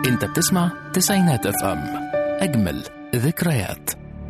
انت بتسمع تسعينات اف ام اجمل ذكريات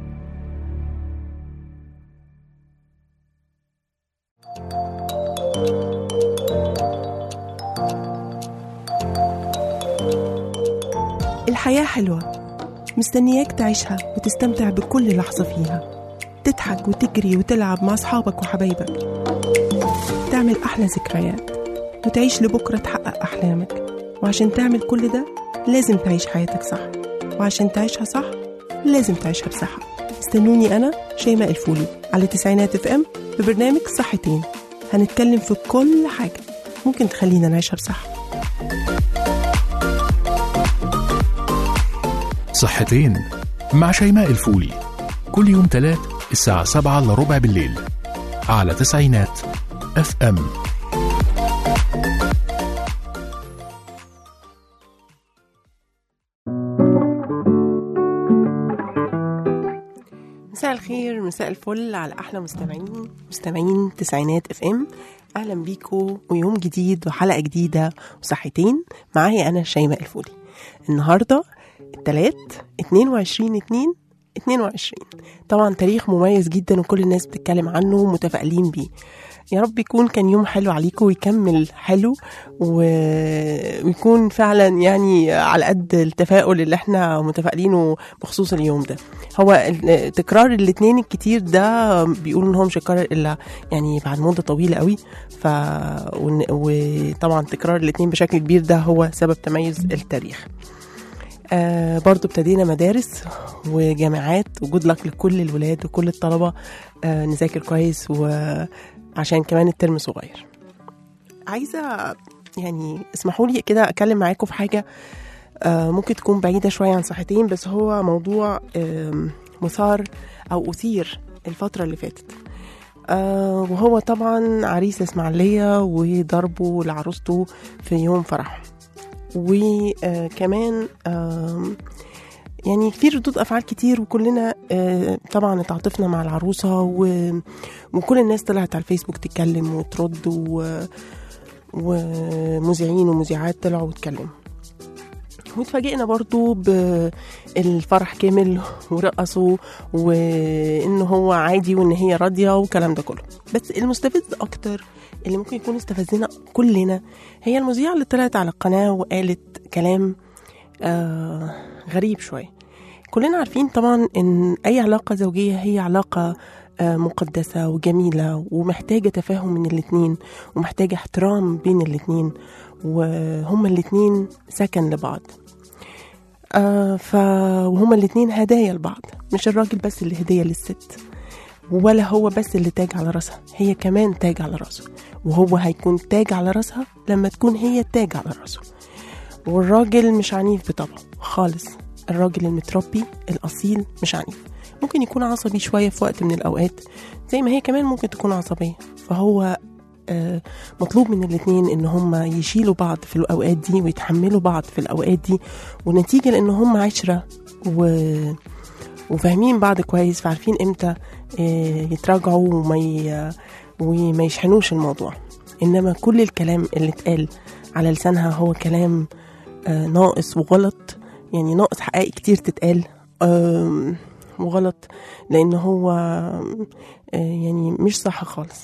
الحياة حلوة مستنياك تعيشها وتستمتع بكل لحظة فيها تضحك وتجري وتلعب مع أصحابك وحبايبك تعمل أحلى ذكريات وتعيش لبكرة تحقق أحلامك وعشان تعمل كل ده لازم تعيش حياتك صح وعشان تعيشها صح لازم تعيشها بصحة استنوني أنا شيماء الفولي على تسعينات اف ام ببرنامج صحتين هنتكلم في كل حاجة ممكن تخلينا نعيشها بصحة صحتين مع شيماء الفولي كل يوم تلات الساعة سبعة إلا ربع بالليل على تسعينات اف ام مساء الخير مساء الفل على احلى مستمعين مستمعين تسعينات اف ام اهلا بيكم ويوم جديد وحلقه جديده وصحتين معايا انا شيماء الفولي النهارده التلات 22 2 22 طبعا تاريخ مميز جدا وكل الناس بتتكلم عنه ومتفائلين بيه يا رب يكون كان يوم حلو عليكم ويكمل حلو و- ويكون فعلا يعني على قد التفاؤل اللي احنا متفائلينه بخصوص اليوم ده هو ال- تكرار الاثنين الكتير ده بيقولوا ان هو مش هيتكرر الا يعني بعد مده طويله قوي ف ون- وطبعا تكرار الاثنين بشكل كبير ده هو سبب تميز التاريخ آه برضو ابتدينا مدارس وجامعات وجود لك لكل الولاد وكل الطلبة آه نذاكر كويس وعشان كمان الترم صغير عايزة يعني اسمحوا لي كده أتكلم معاكم في حاجة آه ممكن تكون بعيدة شوية عن صحتين بس هو موضوع آم، مثار أو أثير الفترة اللي فاتت آه وهو طبعا عريس إسماعيلية وضربه لعروسته في يوم فرحه وكمان يعني في ردود افعال كتير وكلنا آه، طبعا اتعاطفنا مع العروسه و- وكل الناس طلعت على الفيسبوك تتكلم وترد و- ومذيعين ومذيعات طلعوا واتكلموا واتفاجئنا برضو بالفرح كامل ورقصوا وان هو عادي وان هي راضيه والكلام ده كله بس المستفز اكتر اللي ممكن يكون استفزنا كلنا هي المذيعه اللي طلعت على القناه وقالت كلام آه غريب شويه كلنا عارفين طبعا ان اي علاقه زوجيه هي علاقه آه، مقدسة وجميلة ومحتاجة تفاهم من الاتنين ومحتاجة احترام بين الاتنين وهما الاتنين سكن لبعض آه ف وهما الاتنين هدايا لبعض مش الراجل بس اللي هدية للست ولا هو بس اللي تاج على راسها هي كمان تاج على راسه وهو هيكون تاج على راسها لما تكون هي تاج على راسه والراجل مش عنيف بطبعه خالص الراجل المتربي الأصيل مش عنيف ممكن يكون عصبي شوية في وقت من الأوقات زي ما هي كمان ممكن تكون عصبية فهو آه، مطلوب من الاتنين ان هم يشيلوا بعض في الاوقات دي ويتحملوا بعض في الاوقات دي ونتيجة لان هم عشرة و... وفاهمين بعض كويس فعارفين امتى آه، يتراجعوا وما ي... وما يشحنوش الموضوع انما كل الكلام اللي اتقال على لسانها هو كلام آه، ناقص وغلط يعني ناقص حقائق كتير تتقال آم، وغلط لان هو آه، يعني مش صح خالص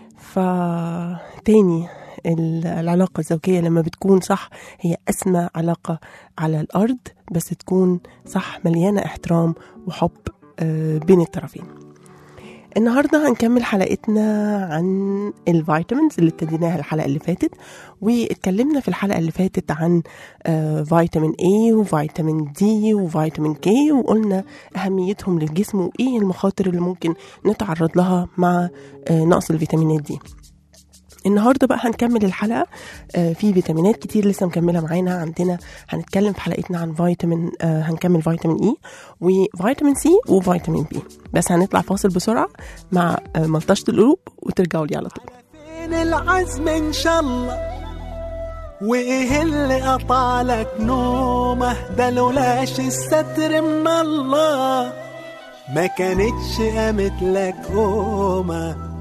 فتاني ال- العلاقة الزوجية لما بتكون صح هي أسمى علاقة على الأرض بس تكون صح مليانة احترام وحب آه، بين الطرفين النهارده هنكمل حلقتنا عن الفيتامينز اللي ابتديناها الحلقه اللي فاتت واتكلمنا في الحلقه اللي فاتت عن آه، فيتامين A وفيتامين D وفيتامين K وقلنا اهميتهم للجسم وايه المخاطر اللي ممكن نتعرض لها مع آه، نقص الفيتامينات دي النهارده بقى هنكمل الحلقه آه، في فيتامينات كتير لسه مكمله معانا عندنا هنتكلم في حلقتنا عن فيتامين آه، هنكمل فيتامين اي وفيتامين سي وفيتامين بي بس هنطلع فاصل بسرعه مع آه، ملطشه القلوب وترجعوا لي على طول فين العزم ان شاء الله وايه اللي قطعلك نومه ده لولاش الستر من الله ما كانتش قامت لك قومه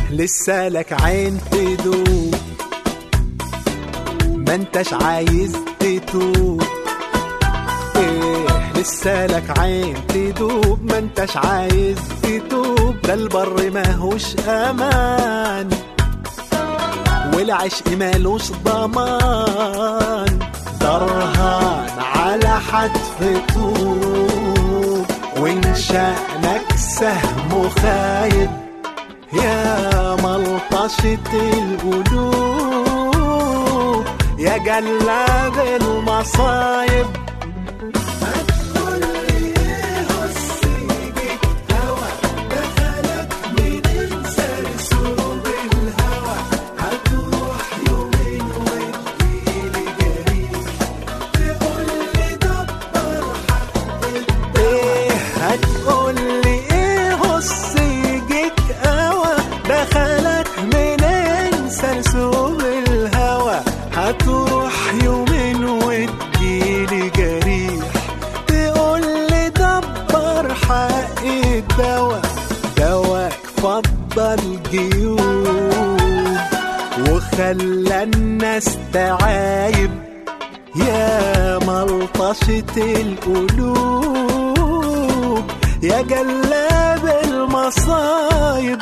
لسه لك عين تدوب ما انتش عايز تتوب ايه لسه لك عين تدوب ما انتش عايز تتوب ده البر ماهوش امان والعشق مالوش ضمان درهان على حتف طوب وان شأنك سهم خايب يا ملطشة القلوب يا جلاب المصايب ايه هتقولي ايه هص يجيك قوى دخلك منين سرسوب الهوى هتروح يومين وتجيلي جريح تقولي دبر حق الدوا دواك فضل جيوب وخلى الناس تعايب يا ملطشة القلوب يا جلاب المصايب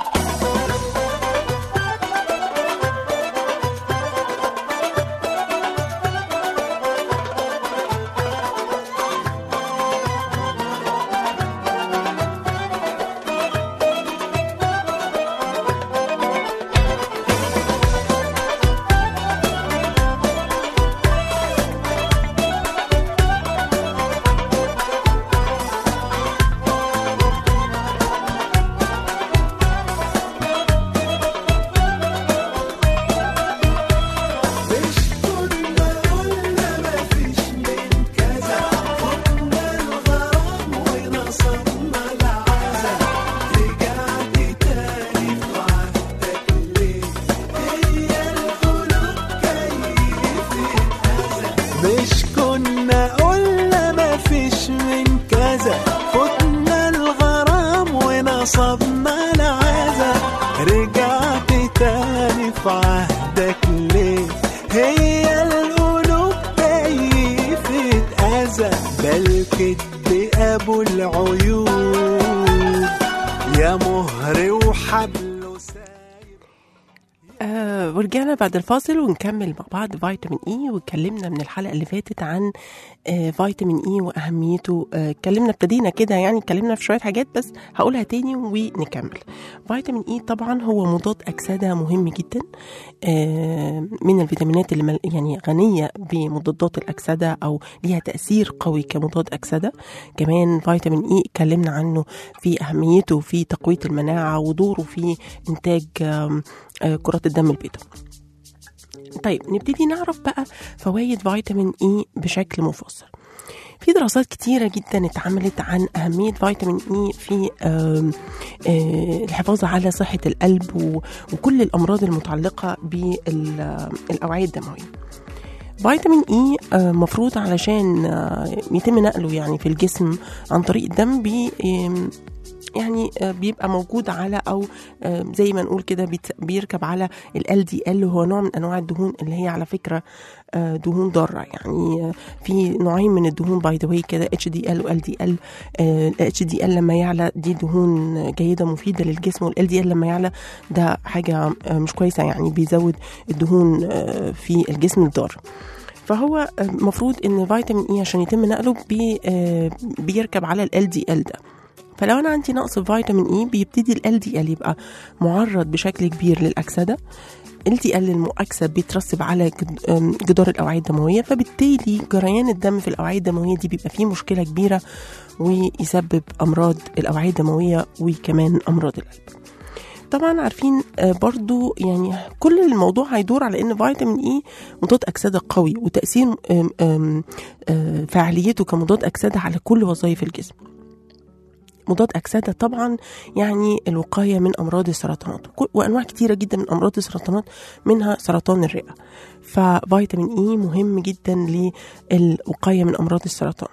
مش كنا قلنا مفيش من كذا فتنا الغرام ونصبنا العزا رجعت تاني في عهدك ليه هي القلوب كيفة أذى ده الكدب أبو العيوب يا مهر وحبل سايب آه ورجعنا بعد الفاصل ونكمل مع بعض فيتامين اي واتكلمنا من الحلقه اللي فاتت عن آه فيتامين اي واهميته آه، اتكلمنا ابتدينا كده يعني اتكلمنا في شويه حاجات بس هقولها تاني ونكمل فيتامين اي طبعا هو مضاد اكسده مهم جدا آه من الفيتامينات اللي مل- يعني غنيه بمضادات الاكسده او ليها تاثير قوي كمضاد اكسده كمان فيتامين اي اتكلمنا عنه في اهميته في تقويه المناعه ودوره في انتاج آم، آه، كرات الدم البيضاء طيب نبتدي نعرف بقى فوائد فيتامين اي بشكل مفصل في دراسات كتيرة جدا اتعملت عن أهمية فيتامين إي في آم، آه، الحفاظ على صحة القلب و- وكل الأمراض المتعلقة بالأوعية الدموية فيتامين اي آه، مفروض علشان آه، يتم نقله يعني في الجسم عن طريق الدم بي آم، يعني آه، بيبقى موجود على او آه، زي ما نقول كده بيت- بيركب على ال دي ال هو نوع من انواع الدهون اللي هي على فكره آه، دهون ضاره يعني آه، في نوعين من الدهون باي ذا واي كده اتش دي ال وال دي ال الاتش دي ال لما يعلى دي دهون جيده مفيده للجسم والال دي ال لما يعلى ده حاجه آه، مش كويسه يعني بيزود الدهون آه، في الجسم الضار فهو المفروض ان فيتامين اي عشان يتم نقله بي آه، بيركب على ال دي ال ده فلو انا عندي نقص في فيتامين اي بيبتدي ال دي ال يبقى معرض بشكل كبير للاكسده ال دي ال المؤكسد بيترسب على جد- آم، جدار الاوعيه الدمويه فبالتالي جريان الدم في الاوعيه الدمويه دي بيبقى فيه مشكله كبيره ويسبب امراض الاوعيه الدمويه وكمان امراض القلب طبعا عارفين آه، برضو يعني كل الموضوع هيدور على ان فيتامين اي مضاد اكسده قوي وتاثير آم، آم، آه، فعاليته كمضاد اكسده على كل وظائف الجسم مضاد أكسدة طبعا يعني الوقاية من أمراض السرطانات كل- وأنواع كتيرة جدا من أمراض السرطانات منها سرطان الرئة ففيتامين إي مهم جدا للوقاية من أمراض السرطان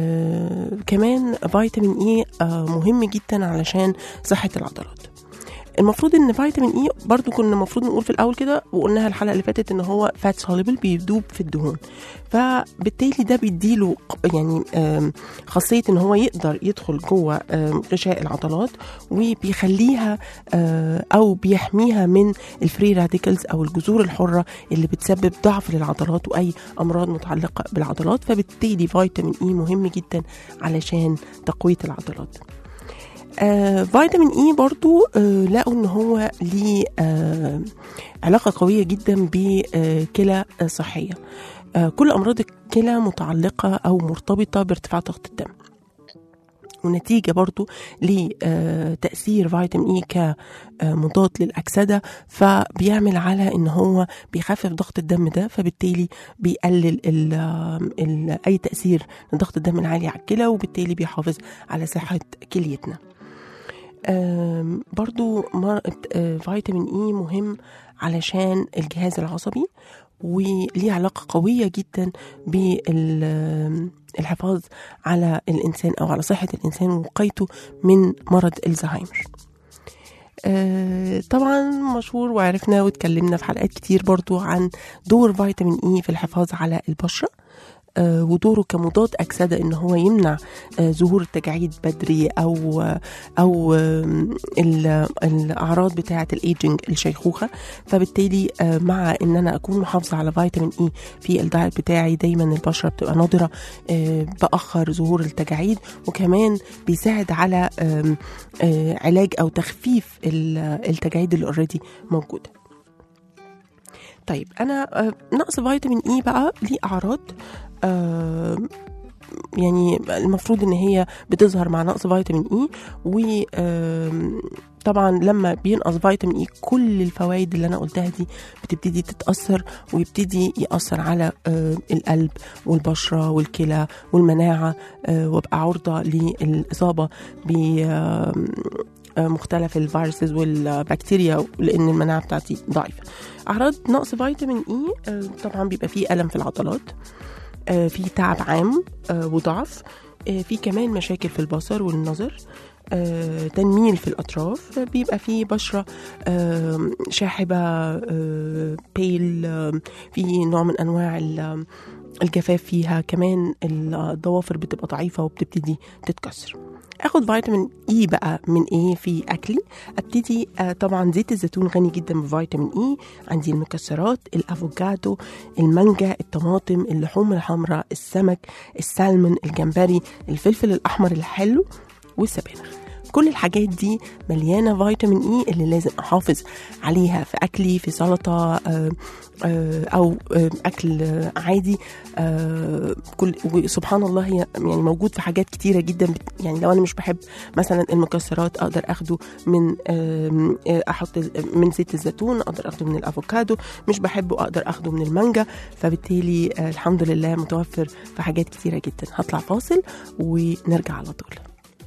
آه كمان فيتامين إي آه مهم جدا علشان صحة العضلات المفروض ان فيتامين اي برضو كنا المفروض نقول في الاول كده وقلناها الحلقه اللي فاتت ان هو فات سوليبل بيدوب في الدهون فبالتالي ده بيديله ق- يعني آم، خاصيه ان هو يقدر يدخل جوه آم، غشاء العضلات وبيخليها آه، او بيحميها من الفري راديكلز او الجذور الحره اللي بتسبب ضعف للعضلات واي امراض متعلقه بالعضلات فبالتالي فيتامين اي مهم جدا علشان تقويه العضلات آه فيتامين اي برضو آه لقوا ان هو ليه آه علاقه قويه جدا بكلى آه صحيه آه كل امراض الكلى متعلقه او مرتبطه بارتفاع ضغط الدم ونتيجه برضو لتاثير فيتامين اي كمضاد للاكسده فبيعمل على ان هو بيخفف ضغط الدم ده فبالتالي بيقلل ال ال اي تاثير لضغط الدم العالي على الكلى وبالتالي بيحافظ على صحه كليتنا آم، برضو مر... آه، فيتامين اي مهم علشان الجهاز العصبي وليه علاقة قوية جدا بالحفاظ على الإنسان أو على صحة الإنسان ووقايته من مرض الزهايمر آه، طبعا مشهور وعرفنا واتكلمنا في حلقات كتير برضو عن دور فيتامين اي في الحفاظ على البشرة آه، ودوره كمضاد أكسدة إن هو يمنع آه، ظهور التجاعيد بدري أو آه، أو آم، ال- الأعراض بتاعة الإيجنج الشيخوخة فبالتالي آه، مع إن أنا أكون محافظة على فيتامين إي في الدايت بتاعي دايما البشرة بتبقى ناضرة آه، بأخر ظهور التجاعيد وكمان بيساعد على آم، آه، علاج أو تخفيف ال- التجاعيد اللي اوريدي موجودة طيب انا آه، نقص فيتامين اي بقى ليه اعراض آه، يعني المفروض ان هي بتظهر مع نقص فيتامين اي و آم، طبعا لما بينقص فيتامين اي كل الفوائد اللي انا قلتها دي بتبتدي تتاثر ويبتدي ياثر على آه، القلب والبشره والكلى والمناعه آه، وابقى عرضه للاصابه ب آم، آه، مختلف الفيروسز والبكتيريا لان المناعه بتاعتي ضعيفه اعراض نقص فيتامين اي آه، طبعا بيبقى فيه الم في العضلات آه، في تعب عام آه، وضعف آه، في كمان مشاكل في البصر والنظر آه، تنميل في الأطراف آه، بيبقى في بشرة آه، شاحبة آه، بيل آه، في نوع من أنواع ال- الجفاف فيها كمان الضوافر بتبقى ضعيفة وبتبتدي تتكسر اخد فيتامين اي بقى من ايه في اكلي ابتدي آه طبعا زيت الزيتون غني جدا بفيتامين اي عندي المكسرات الافوكادو المانجا الطماطم اللحوم الحمراء السمك السلمون الجمبري الفلفل الاحمر الحلو والسبانخ كل الحاجات دي مليانه فيتامين اي اللي لازم احافظ عليها في اكلي في سلطه آه، آه، او آه، اكل آه، عادي آه، كل وسبحان الله هي يعني موجود في حاجات كتيره جدا بت- يعني لو انا مش بحب مثلا المكسرات اقدر اخده من آم، آه، احط من زيت الزيتون اقدر اخده من الافوكادو مش بحبه اقدر اخده من المانجا فبالتالي آه، الحمد لله متوفر في حاجات كتيره جدا هطلع فاصل ونرجع على طول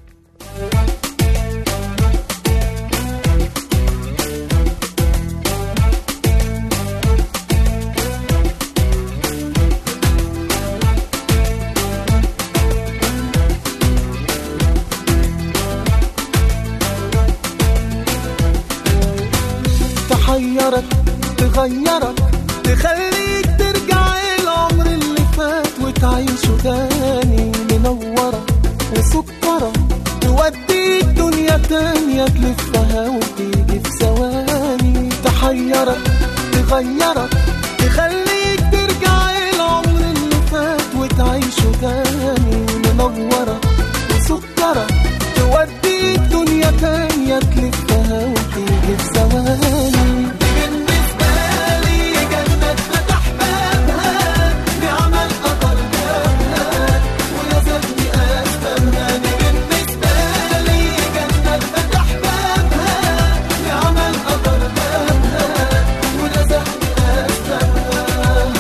تحيرك تغيرك تخليك ترجع العمر اللي فات وتعيشه تاني منورة وسكرة توديك دنيا تانية تلفها وتيجي في ثواني تحيرك تغيرك تخليك ترجع العمر اللي فات وتعيشه تاني منورة وسكرة توديك دنيا تانية تلفها وتيجي في ثواني دي بالنسبة لي جنة فتح بابها بعمل قطر جابها ويا زادني أسبابها دي بالنسبة لي جنة فتح بابها بعمل قطر جابها ويا زادني أسبابها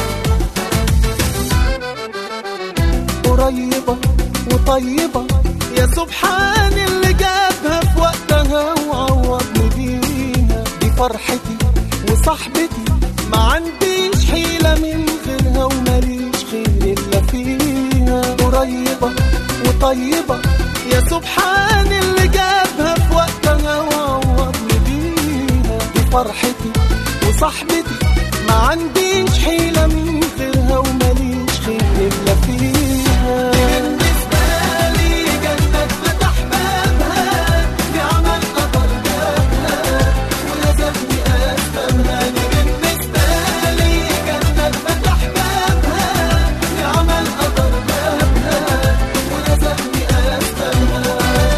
قريبة وطيبة يا سبحان اللي جابها في وقتها وعوضني بيها دي فرحتي وصاحبتي ما عنديش حيلة من غيرها وماليش خير إلا فيها قريبة وطيبة يا سبحان اللي جابها في وقتها وعوضني بيها دي فرحتي وصاحبتي ما عنديش حيلة من غيرها وماليش خير إلا فيها بالنسبة لي جنة فتح بابها بعمل قدر جابها ولازمني أفهمها دي بالنسبة لي جنة فتح بابها بعمل قدر جابها ولازمني أفهمها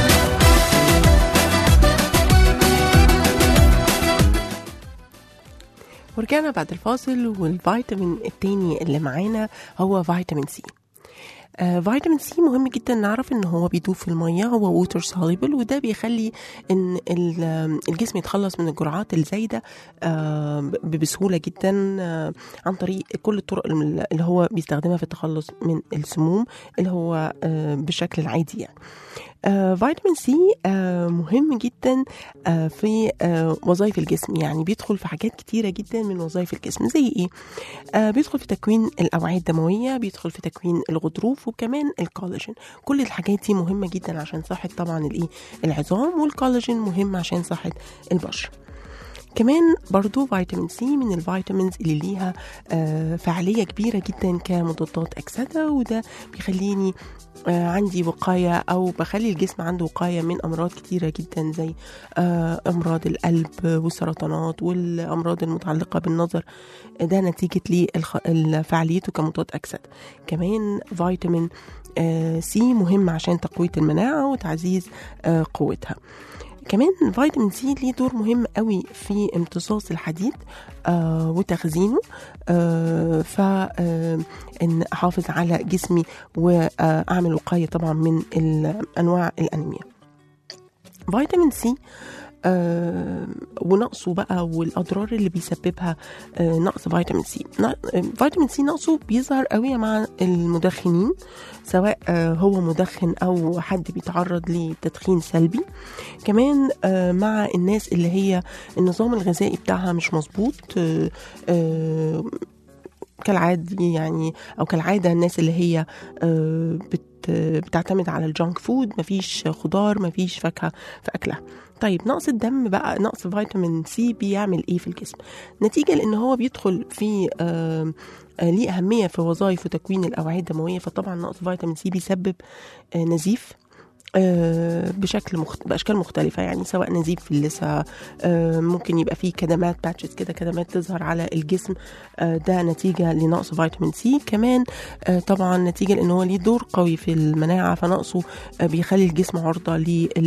ورجعنا بعد الفاصل والفيتامين التاني اللي معانا هو فيتامين سي آه فيتامين سي مهم جدا نعرف ان هو بيدوب في الميه هو ووتر سوليبل وده بيخلي ان ال- الجسم يتخلص من الجرعات الزايده آه ب- بسهوله جدا آه عن طريق كل الطرق الم- اللي هو بيستخدمها في التخلص من السموم اللي هو آه بالشكل العادي يعني آه فيتامين سي آه مهم جدا آه في آه وظائف الجسم يعني بيدخل في حاجات كتيره جدا من وظائف الجسم زي ايه آه بيدخل في تكوين الاوعيه الدمويه بيدخل في تكوين الغضروف وكمان الكولاجين كل الحاجات دي مهمه جدا عشان صحه طبعا الايه العظام والكولاجين مهم عشان صحه البشره كمان برضو فيتامين سي من الفيتامينز اللي ليها آه، فعالية كبيرة جدا كمضادات أكسدة وده بيخليني آه، عندي وقاية أو بخلي الجسم عنده وقاية من أمراض كتيرة جدا زي آه، أمراض القلب والسرطانات والأمراض المتعلقة بالنظر ده نتيجة لفعاليته كمضاد أكسدة كمان فيتامين آه، سي مهم عشان تقوية المناعة وتعزيز آه، قوتها كمان فيتامين سي ليه دور مهم قوي في امتصاص الحديد آه وتخزينه آه ف آه ان احافظ على جسمي واعمل وقايه طبعا من ال- انواع الانيميا فيتامين سي آه ونقصه بقى والاضرار اللي بيسببها آه نقص فيتامين سي ن- آه، فيتامين سي نقصه بيظهر قوي مع المدخنين سواء آه هو مدخن او حد بيتعرض لتدخين سلبي كمان آه مع الناس اللي هي النظام الغذائي بتاعها مش مظبوط آه آه كالعادي يعني او كالعاده الناس اللي هي آه، بت بتعتمد على الجانك فود مفيش خضار مفيش فاكهه في اكلها طيب نقص الدم بقى نقص فيتامين سي بيعمل ايه في الجسم نتيجه لان هو بيدخل في آه، آه، ليه اهميه في وظائف وتكوين الاوعيه الدمويه فطبعا نقص فيتامين سي بيسبب آه، نزيف آه، بشكل مخت... باشكال مختلفه يعني سواء نزيف في اللثه آه، ممكن يبقى فيه كدمات باتشز كده كدمات تظهر على الجسم آه، ده نتيجه لنقص فيتامين سي كمان آه، طبعا نتيجه لان هو ليه دور قوي في المناعه فنقصه آه، بيخلي الجسم عرضه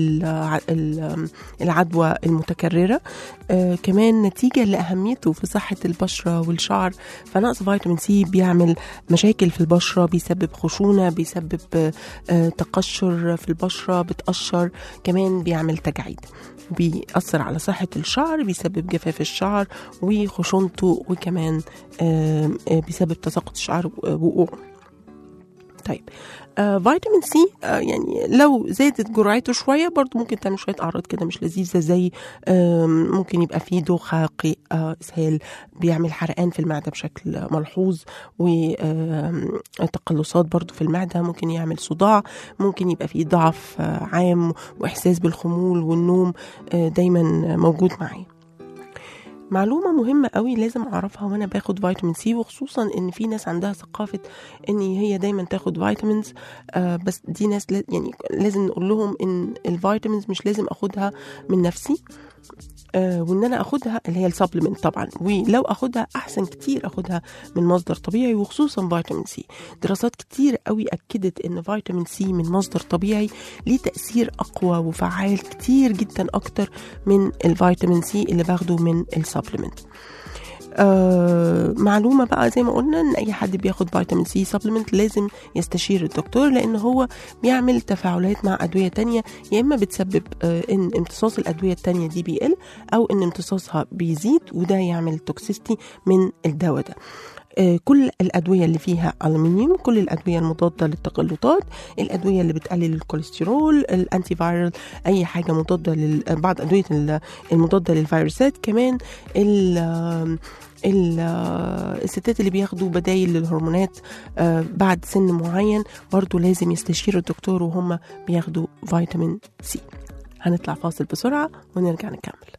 للعدوى المتكرره آه، كمان نتيجه لاهميته في صحه البشره والشعر فنقص فيتامين سي بيعمل مشاكل في البشره بيسبب خشونه بيسبب آه، آه، تقشر في البشره بتقشر كمان بيعمل تجاعيد بيأثر على صحة الشعر بيسبب جفاف الشعر وخشونته وكمان آه، آه، بيسبب تساقط الشعر ووقوعه طيب آه فيتامين سي آه يعني لو زادت جرعته شويه برضو ممكن تعمل شويه اعراض كده مش لذيذه زي آه ممكن يبقى فيه دوخه قيء آه اسهال بيعمل حرقان في المعده بشكل ملحوظ وتقلصات برضو في المعده ممكن يعمل صداع ممكن يبقى فيه ضعف آه عام واحساس بالخمول والنوم آه دايما موجود معايا معلومة مهمة قوي لازم أعرفها وأنا باخد فيتامين سي وخصوصا إن في ناس عندها ثقافة إن هي دايما تاخد فيتامينز آه بس دي ناس لا- يعني لازم نقول لهم إن الفيتامينز مش لازم أخدها من نفسي آه وان انا اخدها اللي هي السبلمنت طبعا ولو اخدها احسن كتير اخدها من مصدر طبيعي وخصوصا فيتامين سي دراسات كتير قوي اكدت ان فيتامين سي من مصدر طبيعي ليه تاثير اقوى وفعال كتير جدا اكتر من الفيتامين سي اللي باخده من السبلمنت آه معلومه بقى زي ما قلنا ان اي حد بياخد فيتامين سي سبلمنت لازم يستشير الدكتور لان هو بيعمل تفاعلات مع ادويه تانية يا اما بتسبب آه ان امتصاص الادويه التانية دي بيقل او ان امتصاصها بيزيد وده يعمل توكسيستي من الدواء ده آه، كل الادويه اللي فيها الومنيوم كل الادويه المضاده للتقلطات الادويه اللي بتقلل الكوليسترول الانتي فايرال اي حاجه مضاده لل... بعض ادويه ال- المضاده للفيروسات كمان ال... ال- الستات اللي بياخدوا بدايل للهرمونات آه، بعد سن معين برضو لازم يستشيروا الدكتور وهم بياخدوا فيتامين سي هنطلع فاصل بسرعة ونرجع نكمل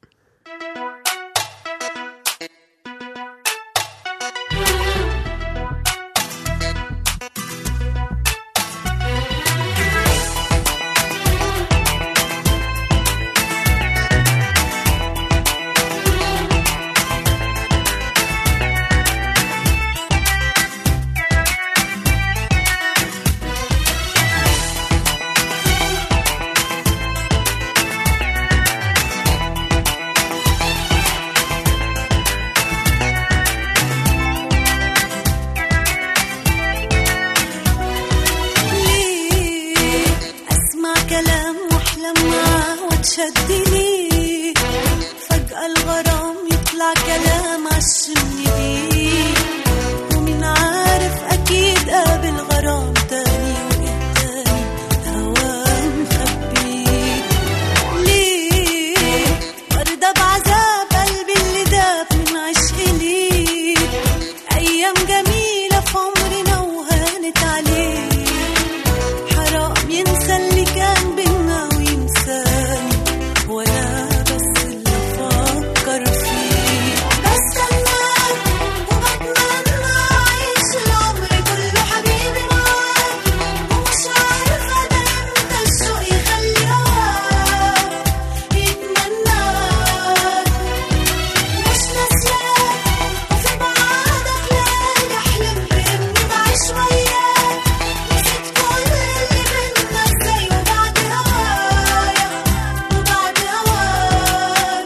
ليه اسمع كلام واحلم معاه واتشد ليه فجأة الغرام يطلع كلام عشمني بيه ومين عارف اكيد قابل غرام تاني وايه تاني هواه مخبيه ليه برضى بعذاب قلبي اللي داب من عشق ليه ايام جميلة في عمرنا وهانت عليه حرام ينسى اللي كان بينا وينساني وانا بس اللي افكر فيه بستناك وبتمنى اعيش العمر كله حبيبي معاك ومش عارفه ده امتى الشوق يخلي هواك يتمناك مش ناسياك وفي بعادك ليالي احلم باني بعيش وياك نسيت كل اللي بينا ازاي وبعد هوايا وبعد هواك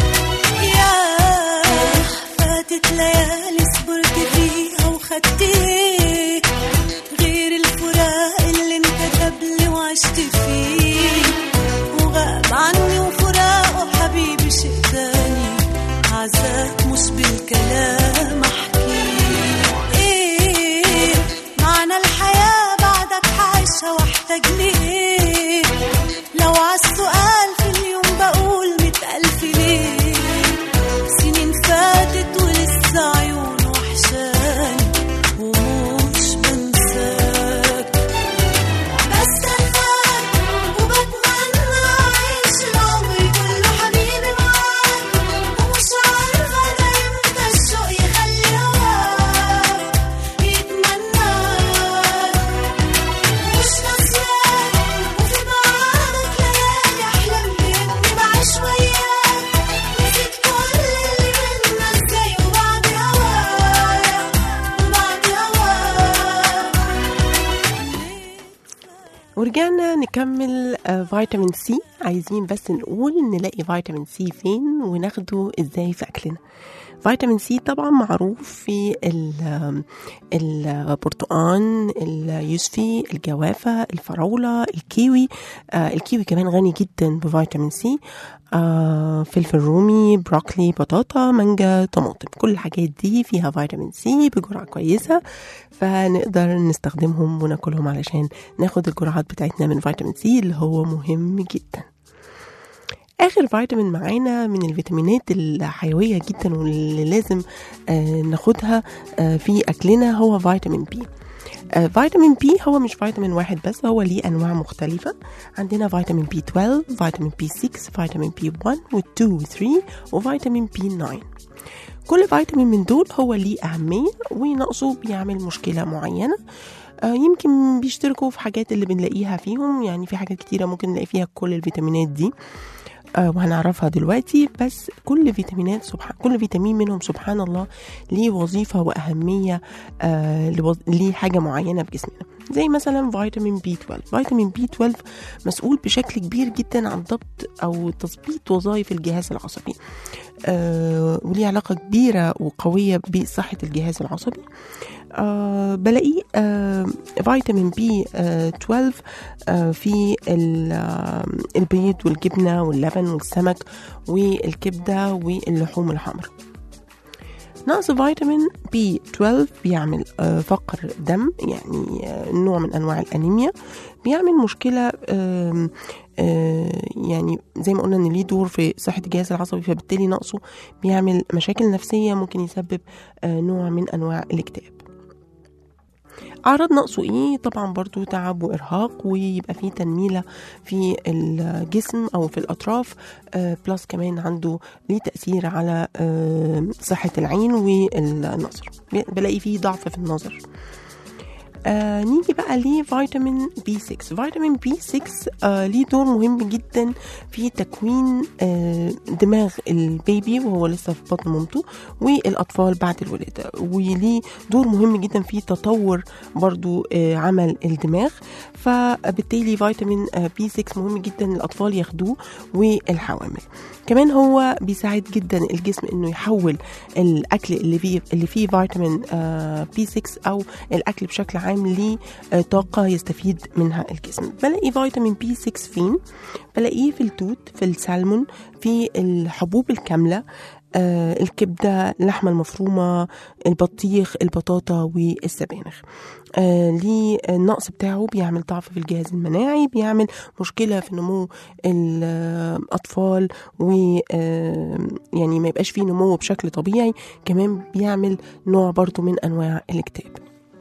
ياه فاتت ليالي صبرت فيها وخدت ايه غير الفراق اللي انكتب لي وعشت فيه وغاب عني وفراقه حبيبي شيء تاني عذاب مش بالكلام احكيه ايه معنى الحياة بعدك حعيشها واحتاج ليه لو عالسؤال في اليوم بقول مئة ألف ليه سنين فاتت ولسه عيون وحشاني ومش بنساك بستناك وبتمنى أعيش العمر كله حبيبي معاك ومش عارفة ده إمتى الشوق يخلي هواك يتمناك مش ناسياك وفي بعادك ليالي أحلم بإني بعيش وياك نسيت كل اللي بينا إزاي وبعد هوايا وبعد هواك ورجعنا نكمل آه، فيتامين سي عايزين بس نقول نلاقي فيتامين سي فين وناخده ازاي في اكلنا فيتامين سي طبعا معروف في ال- البرتقان اليوسفي الجوافة الفراولة الكيوي آه الكيوي كمان غني جدا بفيتامين سي آه فلفل رومي بروكلي بطاطا مانجا طماطم كل الحاجات دي فيها فيتامين سي بجرعة كويسة فنقدر نستخدمهم وناكلهم علشان ناخد الجرعات بتاعتنا من فيتامين سي اللي هو مهم جدا اخر فيتامين معانا من الفيتامينات الحيويه جدا واللي لازم آه ناخدها آه في اكلنا هو فيتامين بي آه فيتامين بي هو مش فيتامين واحد بس هو ليه انواع مختلفه عندنا فيتامين بي 12 فيتامين بي 6 فيتامين بي 1 و2 و3 وفيتامين بي 9 كل فيتامين من دول هو ليه أهمية ونقصه بيعمل مشكلة معينة آه، يمكن بيشتركوا في حاجات اللي بنلاقيها فيهم يعني في حاجات كتيرة ممكن نلاقي فيها كل الفيتامينات دي آه، وهنعرفها دلوقتي بس كل فيتامينات سبحان كل فيتامين منهم سبحان الله ليه وظيفة وأهمية آه لوظ- ليه حاجة معينة في جسمنا زي مثلا فيتامين بي 12 فيتامين بي 12 مسؤول بشكل كبير جدا عن ضبط أو تظبيط وظائف الجهاز العصبي آه وليه علاقة كبيرة وقوية بصحة الجهاز العصبي آه بلاقيه آه فيتامين بي آه 12 آه في ال- آه، البيض والجبنة واللبن والسمك والكبدة واللحوم الحمراء نقص فيتامين بي 12 بيعمل آه، فقر دم يعني آه، نوع من انواع الانيميا بيعمل مشكله آم، آه، يعني زي ما قلنا ان ليه دور في صحه الجهاز العصبي فبالتالي نقصه بيعمل مشاكل نفسيه ممكن يسبب آه، نوع من انواع الاكتئاب أعراض نقصه إيه؟ طبعا برضو تعب وإرهاق ويبقى فيه تنميلة في الجسم أو في الأطراف آه بلس كمان عنده ليه تأثير على آه صحة العين والنظر بلاقي فيه ضعف في النظر آه نيجي بقى لفيتامين بي 6 فيتامين بي 6 آه ليه دور مهم جدا في تكوين آه دماغ البيبي وهو لسه في بطن مامته والاطفال بعد الولاده وليه دور مهم جدا في تطور برضو آه عمل الدماغ فبالتالي فيتامين آه بي 6 مهم جدا الاطفال ياخدوه والحوامل كمان هو بيساعد جدا الجسم انه يحول الاكل اللي فيه اللي فيه فيتامين آه بي 6 او الاكل بشكل عام لطاقه يستفيد منها الجسم بلاقي فيتامين بي 6 فين بلاقيه في التوت في السالمون في الحبوب الكامله آه الكبدة اللحمة المفرومة البطيخ البطاطا والسبانخ آه ليه النقص بتاعه بيعمل ضعف في الجهاز المناعي بيعمل مشكلة في نمو الأطفال و آه يعني ما يبقاش فيه نمو بشكل طبيعي كمان بيعمل نوع برضو من أنواع الاكتئاب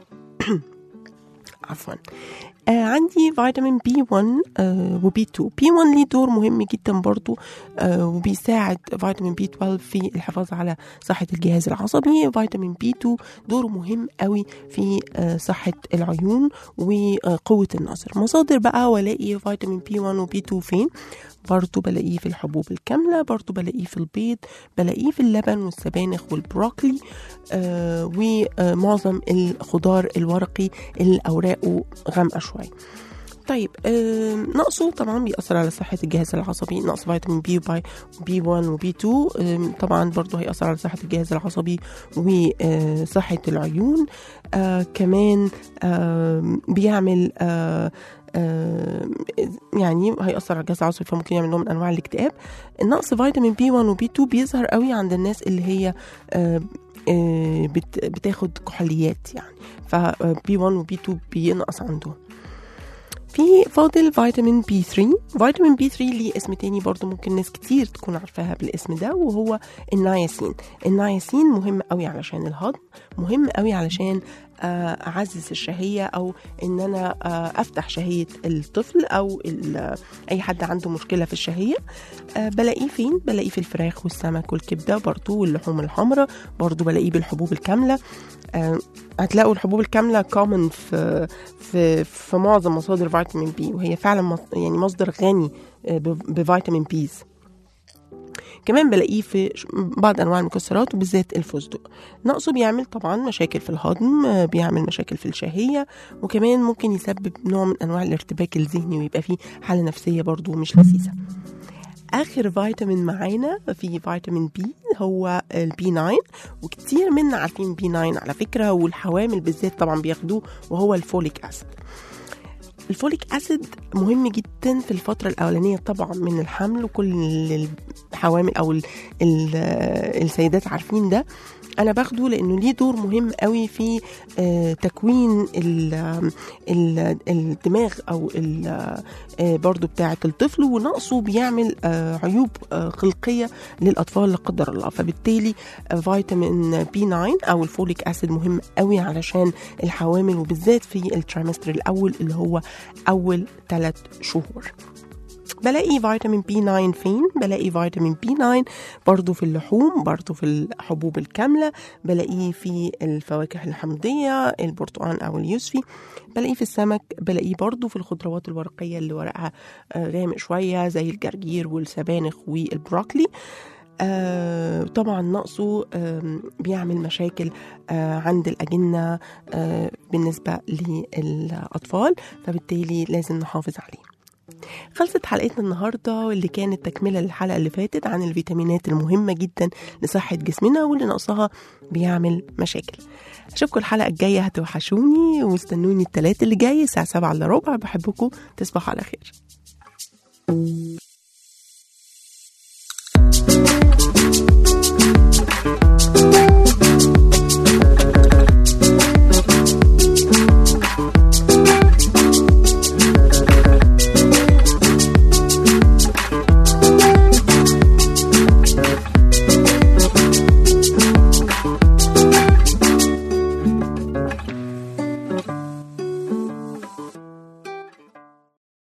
عفوا آه عندي فيتامين بي 1 آه وبي 2 بي 1 ليه دور مهم جدا برضو آه وبيساعد فيتامين بي 12 في الحفاظ على صحة الجهاز العصبي فيتامين بي 2 دوره مهم قوي في آه صحة العيون وقوة النظر مصادر بقى والاقي فيتامين بي 1 وبي 2 فين برضو بلاقيه في الحبوب الكاملة برضو بلاقيه في البيض بلاقيه في اللبن والسبانخ والبروكلي آه ومعظم الخضار الورقي اللي أوراقه غامقة شوية طيب آه نقصه طبعا بيأثر على صحة الجهاز العصبي نقص فيتامين بي وبي بي 1 وبي 2 آه طبعا برضو هيأثر على صحة الجهاز العصبي وصحة العيون آه كمان آه بيعمل آه آه يعني هيأثر على الجهاز العصبي فممكن يعمل نوع من انواع الاكتئاب النقص فيتامين بي 1 وبي 2 بيظهر قوي عند الناس اللي هي آه آه بت بتاخد كحوليات يعني فبي 1 وبي 2 بينقص عندهم في فاضل فيتامين بي 3 فيتامين بي 3 ليه اسم تاني برضو ممكن ناس كتير تكون عارفاها بالاسم ده وهو النياسين النياسين مهم قوي علشان الهضم مهم قوي علشان اعزز الشهيه او ان انا افتح شهيه الطفل او اي حد عنده مشكله في الشهيه بلاقيه فين بلاقيه في الفراخ والسمك والكبده برضو واللحوم الحمراء برضو بلاقيه بالحبوب الكامله هتلاقوا الحبوب الكامله كومن في في في معظم مصادر فيتامين بي وهي فعلا يعني مصدر غني بفيتامين بيز كمان بلاقيه في بعض انواع المكسرات وبالذات الفستق نقصه بيعمل طبعا مشاكل في الهضم بيعمل مشاكل في الشهيه وكمان ممكن يسبب نوع من انواع الارتباك الذهني ويبقى فيه حاله نفسيه برضو مش لذيذه اخر فيتامين معانا في فيتامين بي هو البي 9 وكتير منا عارفين بي 9 على فكره والحوامل بالذات طبعا بياخدوه وهو الفوليك اسيد الفوليك اسيد مهم جدا في الفترة الأولانية طبعا من الحمل وكل الحوامل أو ال ال السيدات عارفين ده انا باخده لانه ليه دور مهم قوي في تكوين ال ال الدماغ او برضو بتاعه الطفل ونقصه بيعمل عيوب خلقيه للاطفال لا قدر الله فبالتالي فيتامين بي 9 او الفوليك اسيد مهم قوي علشان الحوامل وبالذات في التريمستر الاول اللي هو اول ثلاث شهور بلاقي فيتامين بي 9 فين بلاقي فيتامين بي 9 برضو في اللحوم برضو في الحبوب الكاملة بلاقيه في الفواكه الحمضية البرتقال أو اليوسفي بلاقيه في السمك بلاقيه برضو في الخضروات الورقية اللي ورقها غامق شوية زي الجرجير والسبانخ والبروكلي آه طبعا نقصه آه بيعمل مشاكل آه عند الأجنة آه بالنسبة للأطفال فبالتالي لازم نحافظ عليه خلصت حلقتنا النهاردة واللي كانت تكملة للحلقة اللي فاتت عن الفيتامينات المهمة جدا لصحة جسمنا واللي نقصها بيعمل مشاكل أشوفكم الحلقة الجاية هتوحشوني واستنوني التلات اللي جاي الساعة سبعة إلا ربع بحبكم تصبحوا على خير